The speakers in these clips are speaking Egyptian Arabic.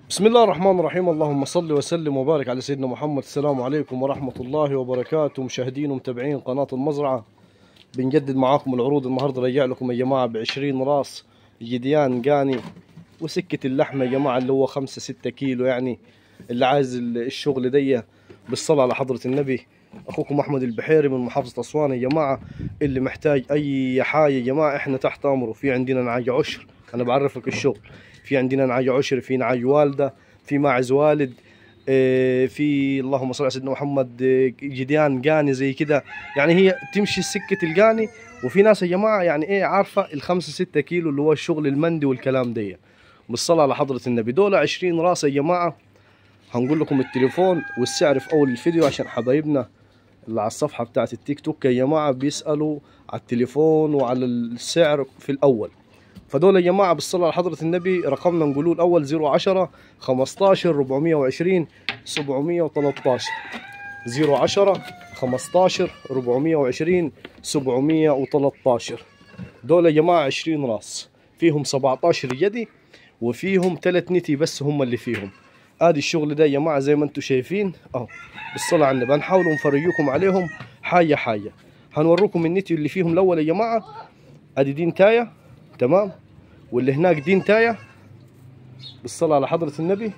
بسم الله الرحمن الرحيم اللهم صل وسلم وبارك على سيدنا محمد السلام عليكم ورحمة الله وبركاته مشاهدين ومتابعين قناة المزرعة بنجدد معاكم العروض النهاردة رجع لكم يا جماعة بعشرين راس جديان قاني وسكة اللحمة يا جماعة اللي هو خمسة ستة كيلو يعني اللي عايز الشغل دي بالصلاة على حضرة النبي أخوكم أحمد البحيري من محافظة أسوان يا جماعة اللي محتاج أي حاجة يا جماعة إحنا تحت أمره في عندنا نعاج عشر أنا بعرفك الشغل في عندنا نعاج عشر في نعاج والدة في ماعز والد آه، في اللهم صل على سيدنا محمد آه، جديان قاني زي كده يعني هي تمشي سكة القاني وفي ناس يا جماعة يعني ايه عارفة الخمسة ستة كيلو اللي هو الشغل المندي والكلام دي بالصلاة على حضرة النبي دول عشرين راس يا جماعة هنقول لكم التليفون والسعر في أول الفيديو عشان حبايبنا اللي على الصفحة بتاعت التيك توك يا جماعة بيسألوا على التليفون وعلى السعر في الأول فدول يا جماعة بالصلاة على حضرة النبي رقمنا نقولوه الأول 010 15 420 713 010 15 420 713 دول يا جماعة 20 راس فيهم 17 يدي وفيهم ثلاث نتي بس هم اللي فيهم ادي الشغل ده يا جماعة زي ما انتم شايفين اهو بالصلاة على النبي هنحاول نفرجيكم عليهم حاجة حاجة هنوريكم النتي اللي فيهم الأول يا جماعة ادي دي نتاية تمام واللي هناك دي نتاية بالصلاة على حضرة النبي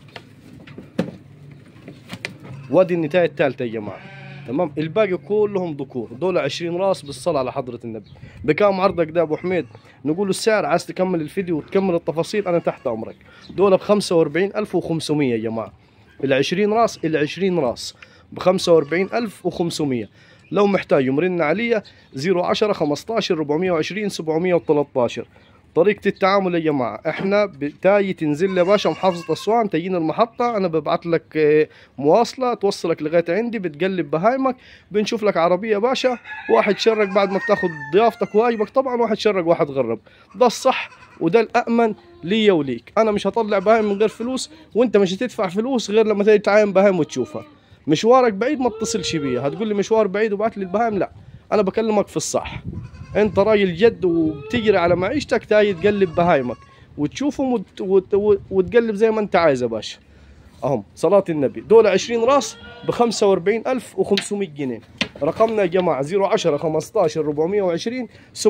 وادي النتاية الثالثة يا جماعة تمام الباقي كلهم ذكور دول 20 راس بالصلاة على حضرة النبي بكام عرضك ده ابو حميد نقول السعر عايز تكمل الفيديو وتكمل التفاصيل انا تحت امرك دول ب 45500 يا جماعة ال 20 راس ال 20 راس ب 45500 لو محتاج يمرن عليا 010 15 420 713 طريقة التعامل يا جماعة احنا بتاي تنزل يا باشا محافظة اسوان تجينا المحطة انا ببعت لك اه، مواصلة توصلك لغاية عندي بتقلب بهايمك بنشوف لك عربية يا باشا واحد شرق بعد ما بتاخد ضيافتك وواجبك طبعا واحد شرق واحد غرب ده الصح وده الأأمن ليا وليك انا مش هطلع بهايم من غير فلوس وانت مش هتدفع فلوس غير لما تيجي تعاين بهايم وتشوفها مشوارك بعيد ما تتصلش بيا هتقول لي مشوار بعيد وبعت لي البهايم لا انا بكلمك في الصح انت راجل جد وبتجري على معيشتك تاي تقلب بهايمك وتشوفهم وت... وت... وت... وتقلب زي ما انت عايز يا باشا اهم صلاة النبي دول 20 راس ب 45500 جنيه رقمنا يا جماعة 010 15 420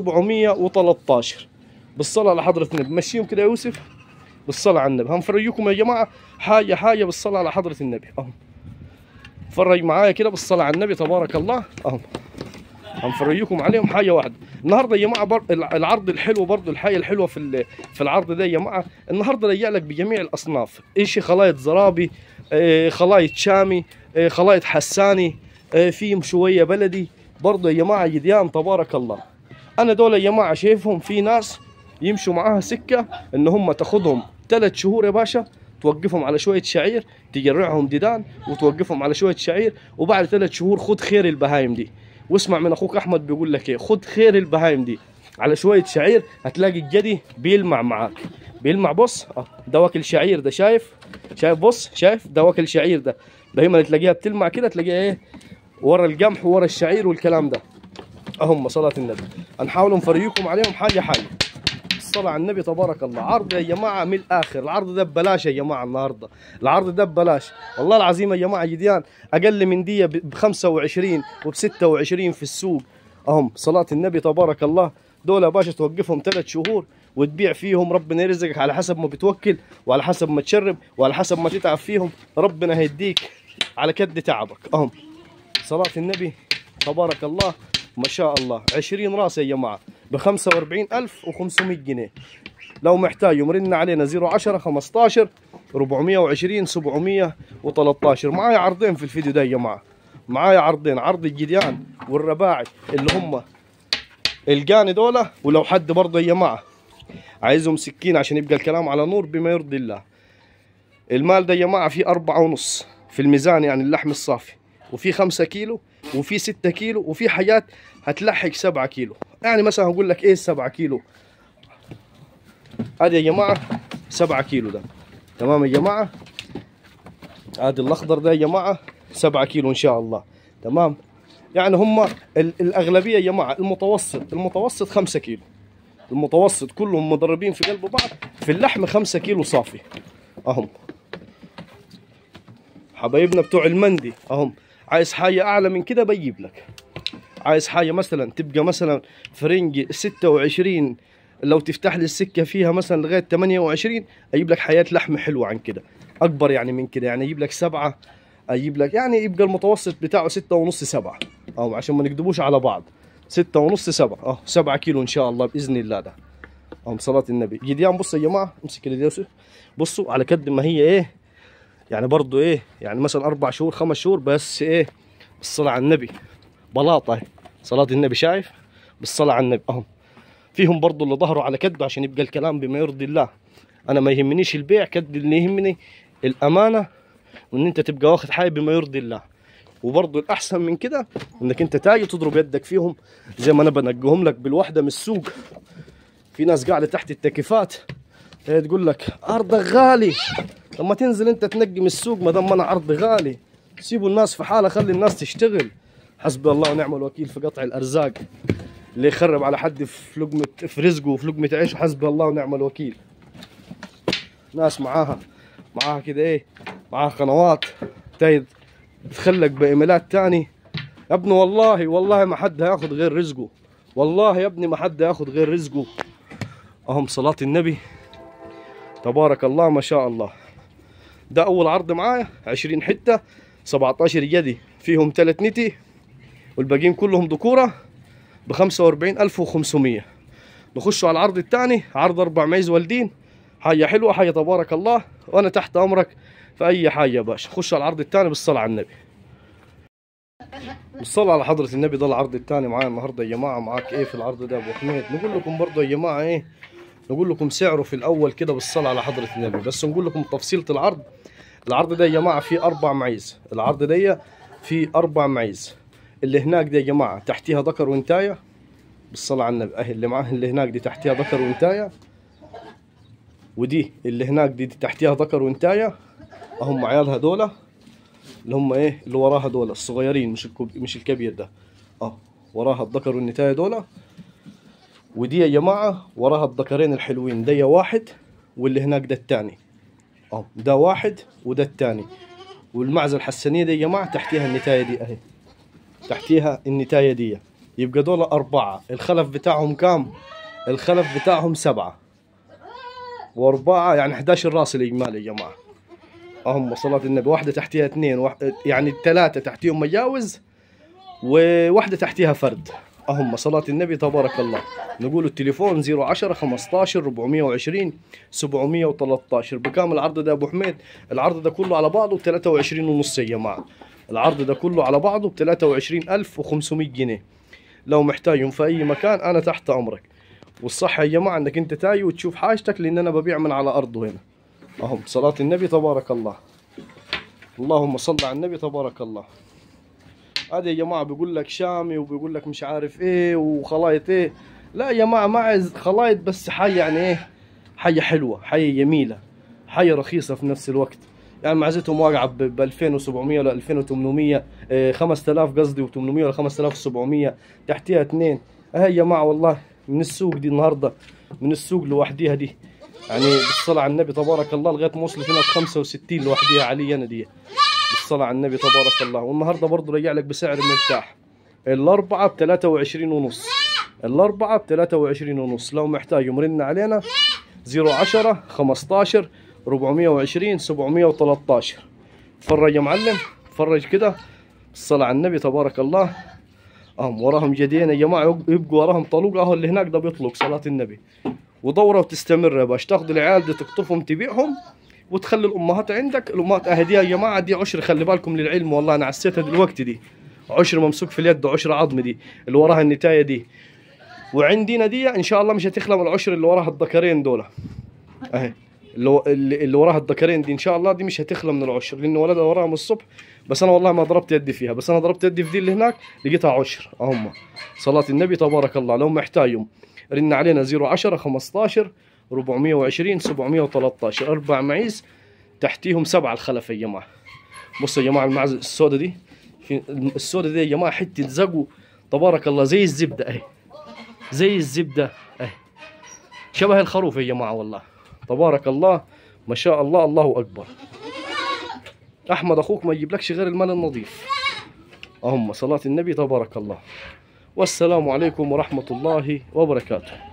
713 بالصلاة على حضرة النبي مشيهم كده يا يوسف بالصلاة على النبي هنفرجيكم يا جماعة حاجة حاجة بالصلاة على حضرة النبي اهم فرج معايا كده بالصلاة على النبي تبارك الله اهم هنفرجيكم عليهم حاجه واحده النهارده يا جماعه بر... العرض الحلو برضو الحاجه الحلوه في ال... في العرض ده يا جماعه النهارده رجع لك بجميع الاصناف ايش خلايط زرابي آه، خلايط شامي آه، خلايط حساني آه، في شويه بلدي برضو يا جماعه جديان تبارك الله انا دول يا جماعه شايفهم في ناس يمشوا معاها سكه ان هم تاخذهم ثلاث شهور يا باشا توقفهم على شويه شعير تجرعهم ديدان وتوقفهم على شويه شعير وبعد ثلاث شهور خد خير البهايم دي واسمع من اخوك احمد بيقول لك ايه خد خير البهايم دي على شويه شعير هتلاقي الجدي بيلمع معاك بيلمع بص اه ده واكل شعير ده شايف شايف بص شايف ده واكل شعير ده دايما اللي تلاقيها بتلمع كده تلاقيها ايه ورا القمح ورا الشعير والكلام ده اهم صلاه النبي هنحاول نفرجيكم عليهم حاجه حاجه الصلاة على النبي تبارك الله عرض يا جماعة من الآخر العرض ده ببلاش يا جماعة النهاردة العرض ده ببلاش والله العظيم يا جماعة جديان أقل من دي ب 25 وب 26 في السوق أهم صلاة النبي تبارك الله دول يا باشا توقفهم ثلاث شهور وتبيع فيهم ربنا يرزقك على حسب ما بتوكل وعلى حسب ما تشرب وعلى حسب ما تتعب فيهم ربنا هيديك على كد تعبك أهم صلاة النبي تبارك الله ما شاء الله 20 راس يا جماعة ب 45500 جنيه لو محتاج يمرن علينا 010 15 420 713 معايا عرضين في الفيديو ده يا جماعة معايا عرضين عرض الجديان والرباعي اللي هم القاني دولة ولو حد برضه يا جماعة عايزهم سكين عشان يبقى الكلام على نور بما يرضي الله المال ده يا جماعة فيه أربعة ونص في الميزان يعني اللحم الصافي وفي خمسة كيلو وفي ستة كيلو وفي حاجات هتلحق سبعة كيلو يعني مثلا هقول لك ايه السبعة كيلو هذا يا جماعة سبعة كيلو ده تمام يا جماعة هذا الأخضر ده يا جماعة سبعة كيلو إن شاء الله تمام يعني هم ال- الأغلبية يا جماعة المتوسط المتوسط خمسة كيلو المتوسط كلهم مضربين في قلب بعض في اللحم خمسة كيلو صافي أهم حبايبنا بتوع المندي اهم عايز حاجه اعلى من كده بجيب لك عايز حاجه مثلا تبقى مثلا فرنج 26 لو تفتح لي السكه فيها مثلا لغايه 28 اجيب لك حياه لحم حلوه عن كده اكبر يعني من كده يعني اجيب لك سبعه اجيب لك يعني يبقى المتوسط بتاعه ستة ونص سبعة او عشان ما نكذبوش على بعض ستة ونص سبعة اه سبعة كيلو ان شاء الله باذن الله ده اه صلاة النبي جديان بصوا يا جماعة امسك كده يوسف بصوا على قد ما هي ايه يعني برضو ايه يعني مثلا اربع شهور خمس شهور بس ايه بالصلاة على النبي بلاطة اهي صلاة النبي شايف بالصلاة على النبي اهم فيهم برضو اللي ظهروا على كده عشان يبقى الكلام بما يرضي الله انا ما يهمنيش البيع قد اللي يهمني الامانة وان انت تبقى واخد حاجة بما يرضي الله وبرضو الاحسن من كده انك انت تاجي تضرب يدك فيهم زي ما انا بنقهم لك بالوحدة من السوق في ناس قاعدة تحت التكييفات هي تقول لك عرضك غالي لما تنزل انت تنقي من السوق ما دام انا عرض غالي سيبوا الناس في حالها خلي الناس تشتغل حسبي الله ونعم الوكيل في قطع الارزاق اللي يخرب على حد في لقمة في رزقه وفي لقمة عيشه حسبي الله ونعم الوكيل ناس معاها معاها كده ايه معاها قنوات تايد تخلق بايميلات تاني يا ابني والله والله ما حد هياخد غير رزقه والله يا ابني ما حد هياخد غير رزقه اهم صلاة النبي تبارك الله ما شاء الله ده اول عرض معايا 20 حته 17 يدي فيهم ثلاث نتي والباقيين كلهم ذكوره ب 45500 نخشوا على العرض الثاني عرض اربع معيز والدين حاجه حلوه حاجه تبارك الله وانا تحت امرك في اي حاجه يا باشا خش على العرض الثاني بالصلاه على النبي بالصلاة على حضرة النبي ده العرض الثاني معايا النهارده يا جماعة معاك ايه في العرض ده يا ابو حميد نقول لكم برضه يا جماعة ايه نقول لكم سعره في الاول كده بالصلاة على حضرة النبي بس نقول لكم تفصيلة العرض العرض ده يا جماعة فيه أربع معيز العرض ده فيه أربع معيز اللي هناك دي يا جماعة تحتيها ذكر وانتاية بالصلاة على النبي أهي اللي معاه اللي هناك دي تحتيها ذكر وانتاية ودي اللي هناك دي, دي تحتيها ذكر وانتاية أهم عيالها دولة اللي هم ايه اللي وراها دولة الصغيرين مش الكب... مش الكبير ده اه وراها الذكر والنتاية دولة ودي يا جماعة وراها الذكرين الحلوين ده واحد واللي هناك ده التاني اه ده واحد وده التاني والمعزة الحسنية دي يا جماعة تحتيها النتاية دي اهي تحتيها النتاية دي يبقى دول أربعة الخلف بتاعهم كام؟ الخلف بتاعهم سبعة وأربعة يعني 11 راس الإجمالي يا جماعة هم صلاة النبي واحدة تحتيها اثنين واحد يعني ثلاثة تحتيهم مجاوز وواحدة تحتيها فرد هم صلاة النبي تبارك الله نقول التليفون 010 15 420 713 بكام العرض ده يا ابو حميد العرض ده كله على بعضه ب 23 ونص يا جماعة العرض ده كله على بعضه ب 23500 جنيه لو محتاجهم في اي مكان انا تحت امرك والصح يا جماعة انك انت تاي وتشوف حاجتك لان انا ببيع من على ارضه هنا اهم صلاة النبي تبارك الله اللهم صل على النبي تبارك الله هذا يا جماعة بيقول لك شامي وبيقول لك مش عارف ايه وخلايط ايه لا يا جماعة ما عايز خلايط بس حاجة يعني ايه حاجة حلوة حاجة جميلة حاجة رخيصة في نفس الوقت يعني معزتهم واقعة ب 2700 ولا 2800 إيه 5000 قصدي و800 ولا 5700 تحتيها اثنين اهي يا جماعة والله من السوق دي النهاردة من السوق لوحديها دي يعني بالصلاة على النبي تبارك الله لغاية ما وصلت هنا ب 65 لوحديها علي انا دي بالصلاة على النبي تبارك الله والنهارده برضه رجع لك بسعر مرتاح الأربعة ب 23 ونص الأربعة ب 23 ونص لو محتاج مرن علينا 010 15 420 713 فرج يا معلم فرج كده بالصلاة على النبي تبارك الله اهم وراهم جدين يا جماعة يبقوا وراهم طلوق اهو اللي هناك ده بيطلق صلاة النبي ودورة وتستمر يا باش تاخذ العيال دي تقطفهم تبيعهم وتخلي الامهات عندك الامهات اهدي يا جماعه دي عشر خلي بالكم للعلم والله انا عسيتها دلوقتي دي عشر ممسوك في اليد وعشر عظم دي اللي وراها النتايه دي وعندنا دي ان شاء الله مش هتخلى من العشر اللي وراها الذكرين دول اهي اللي, اللي وراها الذكرين دي ان شاء الله دي مش هتخلى من العشر لان ولدها وراها من الصبح بس انا والله ما ضربت يدي فيها بس انا ضربت يدي في دي اللي هناك لقيتها عشر هم صلاه النبي تبارك الله لو محتاجهم رن علينا 010 15 420 713 اربع معيز تحتيهم سبعة الخلف يا جماعة بصوا يا جماعة المعزة السودة دي في السودة دي يا جماعة حتة زقو تبارك الله زي الزبدة اهي زي الزبدة اهي شبه الخروف يا جماعة والله تبارك الله ما شاء الله الله أكبر احمد اخوك ما يجيبلكش غير المال النظيف اللهم صلاة النبي تبارك الله والسلام عليكم ورحمة الله وبركاته